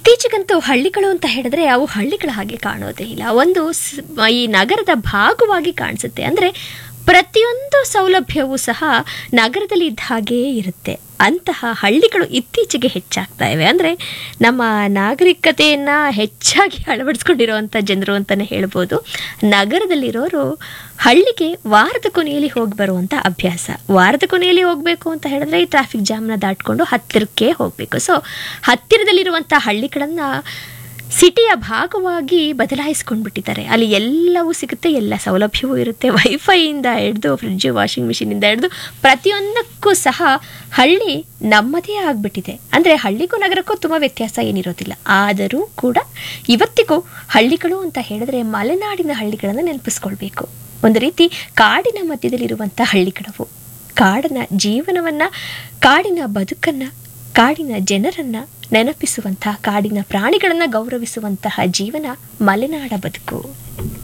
ಇತ್ತೀಚೆಗಂತೂ ಹಳ್ಳಿಗಳು ಅಂತ ಹೇಳಿದ್ರೆ ಅವು ಹಳ್ಳಿಗಳ ಹಾಗೆ ಕಾಣೋದೇ ಇಲ್ಲ ಒಂದು ಸ್- ಈ ನಗರದ ಭಾಗವಾಗಿ ಕಾಣಿಸುತ್ತೆ ಅಂದರೆ ಪ್ರತಿಯೊಂದು ಸೌಲಭ್ಯವೂ ಸಹ ನಗರದಲ್ಲಿ ಇದ್ದ ಹಾಗೆಯೇ ಇರುತ್ತೆ ಅಂತಹ ಹಳ್ಳಿಗಳು ಇತ್ತೀಚೆಗೆ ಹೆಚ್ಚಾಗ್ತಾ ಇವೆ ಅಂದರೆ ನಮ್ಮ ನಾಗರಿಕತೆಯನ್ನು ಹೆಚ್ಚಾಗಿ ಅಳವಡಿಸ್ಕೊಂಡಿರುವಂಥ ಜನರು ಅಂತಲೇ ಹೇಳ್ಬೋದು ನಗರದಲ್ಲಿರೋರು ಹಳ್ಳಿಗೆ ವಾರದ ಕೊನೆಯಲ್ಲಿ ಹೋಗಿ ಬರುವಂಥ ಅಭ್ಯಾಸ ವಾರದ ಕೊನೆಯಲ್ಲಿ ಹೋಗಬೇಕು ಅಂತ ಹೇಳಿದ್ರೆ ಈ ಟ್ರಾಫಿಕ್ ಜಾಮ್ನ ದಾಟ್ಕೊಂಡು ಹತ್ತಿರಕ್ಕೆ ಹೋಗಬೇಕು ಸೊ ಹತ್ತಿರದಲ್ಲಿರುವಂಥ ಹಳ್ಳಿಗಳನ್ನು ಸಿಟಿಯ ಭಾಗವಾಗಿ ಬದಲಾಯಿಸ್ಕೊಂಡ್ಬಿಟ್ಟಿದ್ದಾರೆ ಅಲ್ಲಿ ಎಲ್ಲವೂ ಸಿಗುತ್ತೆ ಎಲ್ಲ ಸೌಲಭ್ಯವೂ ಇರುತ್ತೆ ವೈಫೈಯಿಂದ ಹಿಡಿದು ಫ್ರಿಡ್ಜು ವಾಷಿಂಗ್ ಮಿಷಿನಿಂದ ಹಿಡಿದು ಪ್ರತಿಯೊಂದಕ್ಕೂ ಸಹ ಹಳ್ಳಿ ನಮ್ಮದೇ ಆಗಿಬಿಟ್ಟಿದೆ ಅಂದರೆ ಹಳ್ಳಿಗೂ ನಗರಕ್ಕೂ ತುಂಬ ವ್ಯತ್ಯಾಸ ಏನಿರೋದಿಲ್ಲ ಆದರೂ ಕೂಡ ಇವತ್ತಿಗೂ ಹಳ್ಳಿಗಳು ಅಂತ ಹೇಳಿದ್ರೆ ಮಲೆನಾಡಿನ ಹಳ್ಳಿಗಳನ್ನು ನೆನಪಿಸ್ಕೊಳ್ಬೇಕು ಒಂದು ರೀತಿ ಕಾಡಿನ ಮಧ್ಯದಲ್ಲಿರುವಂಥ ಹಳ್ಳಿಗಳವು ಕಾಡಿನ ಜೀವನವನ್ನು ಕಾಡಿನ ಬದುಕನ್ನು ಕಾಡಿನ ಜನರನ್ನ ನೆನಪಿಸುವಂತಹ ಕಾಡಿನ ಪ್ರಾಣಿಗಳನ್ನು ಗೌರವಿಸುವಂತಹ ಜೀವನ ಮಲೆನಾಡ ಬದುಕು